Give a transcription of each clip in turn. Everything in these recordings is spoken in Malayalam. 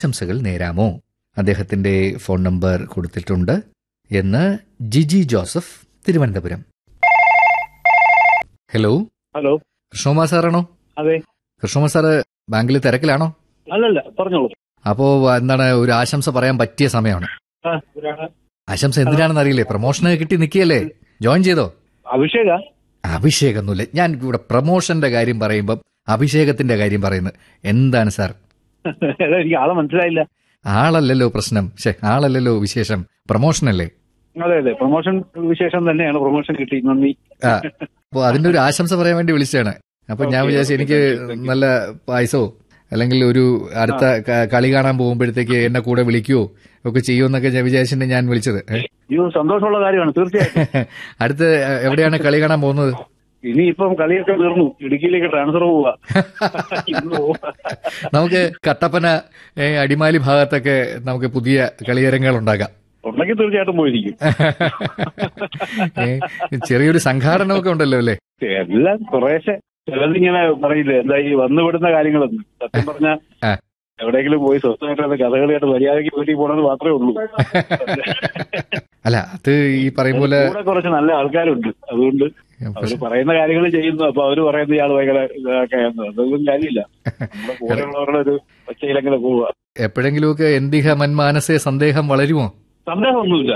ആശംസകൾ നേരാമോ അദ്ദേഹത്തിന്റെ ഫോൺ നമ്പർ കൊടുത്തിട്ടുണ്ട് എന്ന് ജിജി ജോസഫ് തിരുവനന്തപുരം ഹലോ ഹലോ കൃഷ്ണകുമാർ സാറാണോ അതെ കൃഷ്ണകുമാർ സാറ് ബാങ്കിൽ തിരക്കിലാണോ അല്ലല്ല പറഞ്ഞോളൂ അപ്പോ എന്താണ് ഒരു ആശംസ പറയാൻ പറ്റിയ സമയമാണ് ആ, ഇവരാണ്. ആശംസ എന്തിനാണെന്ന് അറിയില്ലേ പ്രൊമോഷന് കിട്ടി നിൽക്കുകയല്ലേ ജോയിൻ ചെയ്തോ അഭിഷേക അഭിഷേകൊന്നുമില്ല ഞാൻ ഇവിടെ പ്രൊമോഷന്റെ കാര്യം പറയുമ്പം അഭിഷേകത്തിന്റെ കാര്യം പറയുന്നത് എന്താണ് സാർ ഏതാ, എനിക്ക് ആളെ മനസ്സിലായില്ല ആളല്ലല്ലോ പ്രശ്നം ശേ ആളല്ലല്ലോ വിശേഷം പ്രൊമോഷനല്ലേ അതെ അതെ പ്രൊമോഷൻ വിശേഷം തന്നെയാണ് പ്രൊമോഷൻ കിട്ടി നന്ദി ആ അപ്പോൾ അതിന്റെ ഒരു ആശംസ പറയാൻ വേണ്ടി വിളിച്ചതാണ് അപ്പൊ ഞാൻ Okay, വിചാരിച്ചു okay, എനിക്ക് thank you, thank you. നല്ല പായസോ അല്ലെങ്കിൽ ഒരു അടുത്ത ക- കളി കാണാൻ പോകുമ്പോഴത്തേക്ക് എന്നെ കൂടെ വിളിക്കുവോ ഒക്കെ ചെയ്യുമെന്നൊക്കെ ഞാൻ വിചാരിച്ചിട്ട് ഞാൻ വിളിച്ചത് ഏ? അയ്യോ സന്തോഷമുള്ള കാര്യമാണ് തീർച്ചയായിട്ടും അടുത്ത് എവിടെയാണ് കളി കാണാൻ പോകുന്നത് ഇനിയിപ്പം കളിയൊക്കെ തീർന്നു ഇടുക്കിയിലേക്ക് ട്രാൻസ്ഫർ പോവാ ഇന്ന് പോവാ. നമുക്ക് കട്ടപ്പന ഏ, അടിമാലി ഭാഗത്തൊക്കെ നമുക്ക് പുതിയ കളിയരങ്ങൾ ഉണ്ടാക്കാം ഉണ്ടെങ്കിൽ തീർച്ചയായിട്ടും പോയിരിക്കും ഏ, ചെറിയൊരു സംഘാടനമൊക്കെ ഉണ്ടല്ലോ അല്ലേ എല്ലാം കുറേശ്ശെ ചിലതിങ്ങനെ പറയില്ലേ എന്താ ഈ വന്നുവിടുന്ന കാര്യങ്ങളൊന്നും സത്യം പറഞ്ഞ ആ. എവിടെയെങ്കിലും പോയി സ്വസ്ഥമായിട്ട് അത് കഥകളിയായിട്ട് മര്യാദയ്ക്ക് വീട്ടിൽ പോകണമെന്ന് മാത്രമേ ഉള്ളൂ അല്ല അത് ഈ പറയും പോലെ കൂടെ കുറച്ച് നല്ല ആൾക്കാരുണ്ട് അതുകൊണ്ട് അവര് പറയുന്ന കാര്യങ്ങൾ ചെയ്യുന്നു അപ്പൊ അവര് പറയുന്ന ഇയാൾ ഭയങ്കര ഇതൊക്കെയാന്ന് അതൊന്നും കാര്യമില്ല നമ്മുടെ കൂടെയുള്ളവരുടെ ഒരു ഒച്ചയിലങ്ങനെ പോവുക എപ്പോഴെങ്കിലുമൊക്കെ എന്തിഹ മന്മാനസേ സന്ദേഹം വളരുമോ സന്ദേഹമൊന്നുമില്ല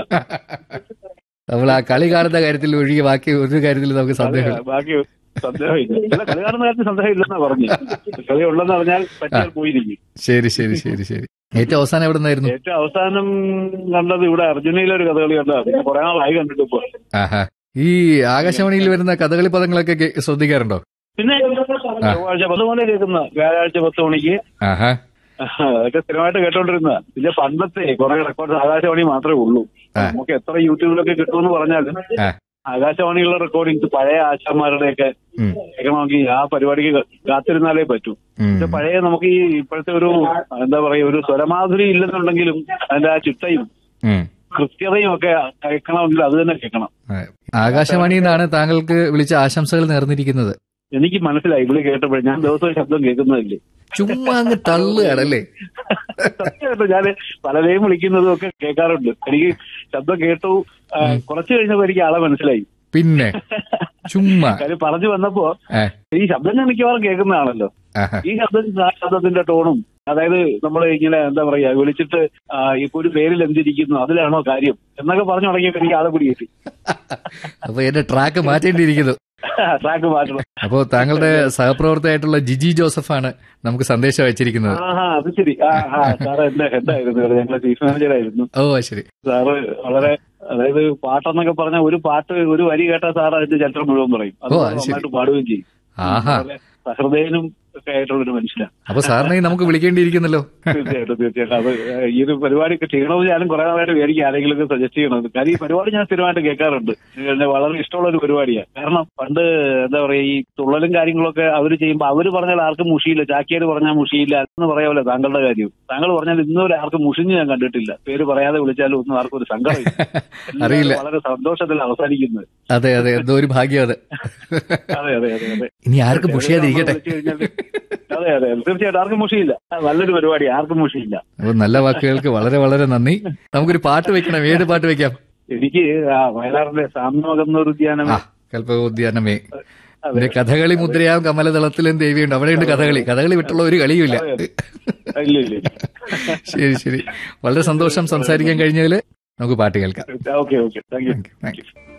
നമ്മൾ ആ കളി കാണുന്ന കാര്യത്തിൽ ഒഴികെ ബാക്കി ഒരു കാര്യത്തിൽ നമുക്ക് സന്ദേഹം അതെ, ബാക്കി സന്ദേഹമില്ല അല്ല കളി കാണുന്ന കാര്യത്തിൽ സന്ദേഹം ഇല്ലെന്നാ പറഞ്ഞു കളി ഉള്ളെന്ന് പറഞ്ഞാൽ പറ്റിയാൽ പോയിരിക്കും ശരി ശരി ശരി ശരി ഏറ്റവും അവസാനം എവിടെ നിന്നായിരുന്നു ഏറ്റവും അവസാനം കണ്ടത് ഇവിടെ അർജുനയിലെ ഒരു കഥകളി കണ്ടതാ പിന്നെ കുറെ നാളായി കണ്ടിട്ട് ഇപ്പൊ ആഹാ ഈ ആകാശവാണിയിൽ വരുന്ന കഥകളി പദങ്ങളൊക്കെ കേ- ശ്രദ്ധിക്കാറുണ്ടോ പിന്നെ ചൊവ്വാഴ്ച പത്ത് മണി കേൾക്കുന്ന വ്യാഴാഴ്ച പത്ത് മണിക്ക് ആഹാ അതൊക്കെ സ്ഥിരമായിട്ട് കേട്ടോണ്ടിരുന്ന പിന്നെ പണ്ടത്തെ കുറെ റെക്കോർഡ് ആകാശവാണി മാത്രമേ ഉള്ളൂ ആ. നമുക്ക് എത്ര യൂട്യൂബിലൊക്കെ കിട്ടുമെന്ന് പറഞ്ഞാലും ആ. ആകാശവാണിയുള്ള റെക്കോർഡിങ്സ് പഴയ ആശാന്മാരുടെയൊക്കെ ഉം, കേൾക്കണമെങ്കിൽ ആ പരിപാടിക്ക് ക- കാത്തിരുന്നാലേ പറ്റൂ ഉം. പക്ഷെ പഴയ നമുക്ക് ഈ ഇപ്പോഴത്തെ ഒരു എന്താ പറയാ ഒരു സ്വരമാധുരി ഇല്ലെന്നുണ്ടെങ്കിലും അതിന്റെ ആ ചിട്ടയും ഉം. കൃത്യതയും ഒക്കെ കേൾക്കണമെങ്കിൽ അത് തന്നെ കേൾക്കണം ആ, ആകാശവാണിയിൽ നിന്നാണ് താങ്കൾക്ക് വിളിച്ച ആശംസകൾ നേർന്നിരിക്കുന്നത് എനിക്ക് മനസ്സിലായി ഇവിടെ കേട്ടപ്പോഴേ ഞാൻ ദിവസവും ശബ്ദം കേൾക്കുന്നതല്ലേ ചുമ്മാ അങ്ങ് തള്ളുകയാണല്ലേ സത്യമായിട്ടും ഞാൻ പലരെയും വിളിക്കുന്നതും ഒക്കെ കേൾക്കാറുണ്ട് എനിക്ക് ശബ്ദം കേട്ടു ആ, കുറച്ച് കഴിഞ്ഞപ്പോ എനിക്ക് ആളെ മനസ്സിലായി പിന്നെ ചുമ്മാ കാര്യം പറഞ്ഞു വന്നപ്പോ ആ, ഈ ശബ്ദം ഞാൻ മിക്കവാറും കേൾക്കുന്നതാണല്ലോ ആഹാ. ഈ ശബ്ദം ആ ശബ്ദത്തിന്റെ ടോണും അതായത് നമ്മൾ ഇങ്ങനെ എന്താ പറയാ വിളിച്ചിട്ട് ആ, ഇപ്പൊ ഒരു പേരിൽ എന്തിരിക്കുന്നു അതിലാണോ കാര്യം എന്നൊക്കെ പറഞ്ഞു തുടങ്ങിയപ്പോ എനിക്ക് ആളെ പിടി കിട്ടി അപ്പൊ എന്റെ ട്രാക്ക് മാറ്റേണ്ടിയിരിക്കുന്നു ട്രാക്ക് മാറ്റണം അപ്പോ താങ്കളുടെ സഹപ്രവർത്തകയായിട്ടുള്ള ജിജി ജോസഫാണ് നമുക്ക് സന്ദേശം അയച്ചിരിക്കുന്നത് ആഹാ അത് ശരി ആ ആ സാറ് എന്റെ ഹെഡായിരുന്നു ഞങ്ങളെ ചീഫ് മാനേജറായിരുന്നു ഓ ശരി സാറ് വളരെ അതായത് പാട്ടെന്നൊക്കെ പറഞ്ഞ ഒരു പാട്ട് ഒരു വരി കേട്ടാൽ സാർ അതിന്റെ ചരിത്രം മുഴുവൻ പറയും അത് ഓ, അത് ശരി. നന്നായിട്ട് പാടുകയും ചെയ്യും ആഹാ വളരെ സഹൃദയനും ഒക്കെ ആയിട്ടുള്ള ഒരു മനുഷ്യനാണ് അപ്പൊ സാറിനെ നമുക്ക് വിളിക്കേണ്ടിയിരിക്കുന്നല്ലോ തീർച്ചയായിട്ടും തീർച്ചയായിട്ടും അത് ഈ ഒരു പരിപാടിക്ക് ചെയ്യണമെന്ന് ഞാനും കുറെ നാളായിട്ട് വിചാരിക്കും ആരെങ്കിലും ഒക്കെ സജസ്റ്റ് ചെയ്യണമെന്ന് കാര്യം ഈ പരിപാടി ഞാൻ സ്ഥിരമായിട്ട് കേൾക്കാറുണ്ട് എന്നെ വളരെ ഇഷ്ടമുള്ള ഒരു പരിപാടിയാണ് കാരണം പണ്ട് എന്താ പറയാ ഈ തുള്ളലും കാര്യങ്ങളൊക്കെ അവർ ചെയ്യുമ്പോൾ അവർ പറഞ്ഞാൽ ആർക്കും മുഷിയില്ല ചാക്കിയാർ പറഞ്ഞാൽ മുഷിയില്ല എന്ന് പറയാമല്ലോ താങ്കളുടെ കാര്യം താങ്കൾ പറഞ്ഞാൽ ഇന്നുവരെ ആർക്കും മുഷിഞ്ഞ് ഞാൻ കണ്ടിട്ടില്ല പേര് പറയാതെ വിളിച്ചാലും ഒന്നും ആർക്കും ഒരു സങ്കടമില്ല അറിയില്ല. എല്ലാവരും വളരെ സന്തോഷത്തിൽ അവസാനിക്കുന്നത് അതെ അതെ എന്തോ ഒരു ഭാഗ്യം അത് അതെ അതെ അതെ അതെ ഇനി ആർക്കും മുഷിയാതിരിക്കട്ടെ വിളിച്ചു കഴിഞ്ഞാല് അതെ അതെ തീർച്ചയായിട്ടും ആർക്കും മുഷിയില്ല നല്ലൊരു പരിപാടി ആർക്കും മുഷിയില്ല അപ്പൊ നല്ല വാക്കുകൾക്ക് വളരെ വളരെ നന്ദി നമുക്കൊരു പാട്ട് വെക്കണം ഏത് പാട്ട് വെക്കാം എനിക്ക് ആ വയലാറിന്റെ സാമ്യമകന്നൊരു ഉദ്യാനം ആ കൽപ്പകോദ്യാനമേ പിന്നെ കഥകളി മുദ്രയാവും കമലതളത്തിലും ദേവിയുണ്ട് അവിടെയുണ്ട് കഥകളി കഥകളി വിട്ടുള്ള ഒരു കളിയുമില്ല ഇല്ല ഇല്ല ഇല്ല ശരി ശരി വളരെ സന്തോഷം സംസാരിക്കാൻ കഴിഞ്ഞതിൽ നമുക്ക് പാട്ട് കേൾക്കാം okay okay thank you thank U